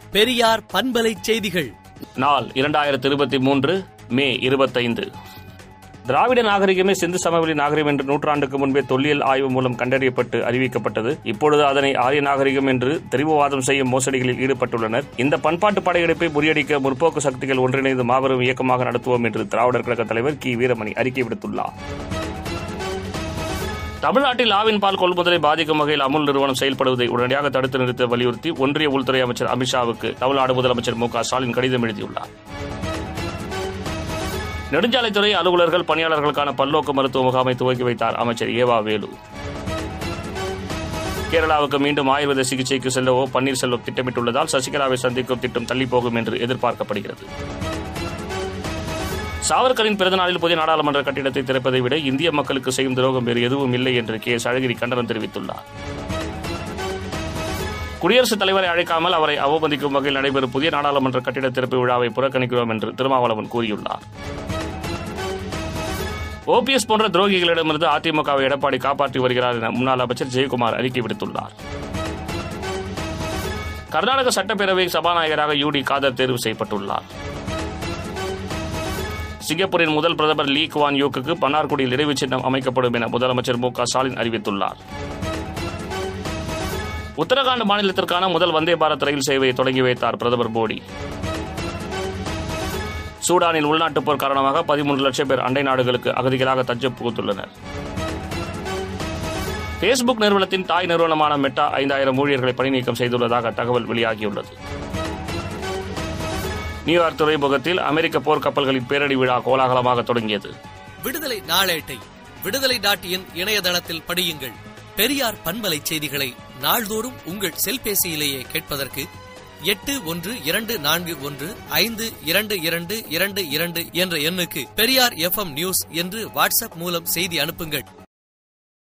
பெரியார் பண்பலை செய்திகள் நாள் இரண்டாயிரத்தி இருபத்தி மூன்று மே இருபத்தைந்து திராவிட நாகரிகமே சிந்து சமவெளி நாகரிகம் என்று நூற்றாண்டுக்கு முன்பே தொல்லியல் ஆய்வு மூலம் கண்டறியப்பட்டு அறிவிக்கப்பட்டது இப்பொழுது அதனை ஆரிய நாகரிகம் என்று தெரிவுவாதம் செய்யும் மோசடிகளில் ஈடுபட்டுள்ளனர் இந்த பண்பாட்டு படையெடுப்பை முறியடிக்க முற்போக்கு சக்திகள் ஒன்றிணைந்து மாபெரும் இயக்கமாக நடத்துவோம் என்று திராவிடர் கழக தலைவர் கி வீரமணி அறிக்கை விடுத்துள்ளார் தமிழ்நாட்டில் ஆவின் பால் கொள்முதலை பாதிக்கும் வகையில் அமுல் நிறுவனம் செயல்படுவதை உடனடியாக தடுத்து நிறுத்த வலியுறுத்தி ஒன்றிய உள்துறை அமைச்சர் அமித்ஷாவுக்கு தமிழ்நாடு முதலமைச்சர் மு க ஸ்டாலின் கடிதம் எழுதியுள்ளார் நெடுஞ்சாலைத்துறை அலுவலர்கள் பணியாளர்களுக்கான பல்நோக்கு மருத்துவ முகாமை துவக்கி வைத்தார் அமைச்சர் ஏவா வேலு கேரளாவுக்கு மீண்டும் ஆயுர்வேத சிகிச்சைக்கு செல்லவோ பன்னீர்செல்வம் திட்டமிட்டுள்ளதால் சசிகலாவை சந்திக்கும் திட்டம் தள்ளிப்போகும் என்று எதிர்பார்க்கப்படுகிறது சாவர்கரின் பிறந்தநாளில் புதிய நாடாளுமன்ற கட்டிடத்தை திறப்பதை விட இந்திய மக்களுக்கு செய்யும் துரோகம் வேறு எதுவும் இல்லை என்று கே எஸ் அழகிரி கண்டனம் தெரிவித்துள்ளார் குடியரசுத் தலைவரை அழைக்காமல் அவரை அவமதிக்கும் வகையில் நடைபெறும் புதிய நாடாளுமன்ற கட்டிட திறப்பு விழாவை புறக்கணிக்கிறோம் என்று திருமாவளவன் கூறியுள்ளார் ஓபிஎஸ் போன்ற துரோகிகளிடமிருந்து அதிமுகவை எடப்பாடி காப்பாற்றி வருகிறார் என முன்னாள் அமைச்சர் ஜெயக்குமார் அறிக்கை விடுத்துள்ளார் கர்நாடக சட்டப்பேரவை சபாநாயகராக யூடி காதர் தேர்வு செய்யப்பட்டுள்ளார் சிங்கப்பூரின் முதல் பிரதமர் லீ குவான் யூக்கு பன்னார்குடியில் இடைவு சின்னம் அமைக்கப்படும் என முதலமைச்சர் மு க ஸ்டாலின் அறிவித்துள்ளார் உத்தரகாண்ட் மாநிலத்திற்கான முதல் வந்தே பாரத் ரயில் சேவையை தொடங்கி வைத்தார் பிரதமர் மோடி சூடானில் உள்நாட்டுப் போர் காரணமாக பதிமூன்று லட்சம் பேர் அண்டை நாடுகளுக்கு அகதிகளாக தஞ்சம் புகுந்துள்ளனர் பேஸ்புக் நிறுவனத்தின் தாய் நிறுவனமான மெட்டா ஐந்தாயிரம் ஊழியர்களை பணிநீக்கம் செய்துள்ளதாக தகவல் வெளியாகியுள்ளது நியூயார்க் துறைமுகத்தில் அமெரிக்க போர் கப்பல்களின் பேரடி விழா கோலாகலமாக தொடங்கியது விடுதலை நாளேட்டை விடுதலை டாட் இன் இணையதளத்தில் படியுங்கள் பெரியார் பண்பலை செய்திகளை நாள்தோறும் உங்கள் செல்பேசியிலேயே கேட்பதற்கு எட்டு ஒன்று இரண்டு நான்கு ஒன்று ஐந்து இரண்டு இரண்டு இரண்டு இரண்டு என்ற எண்ணுக்கு பெரியார் எஃப்எம் நியூஸ் என்று வாட்ஸ்அப் மூலம் செய்தி அனுப்புங்கள்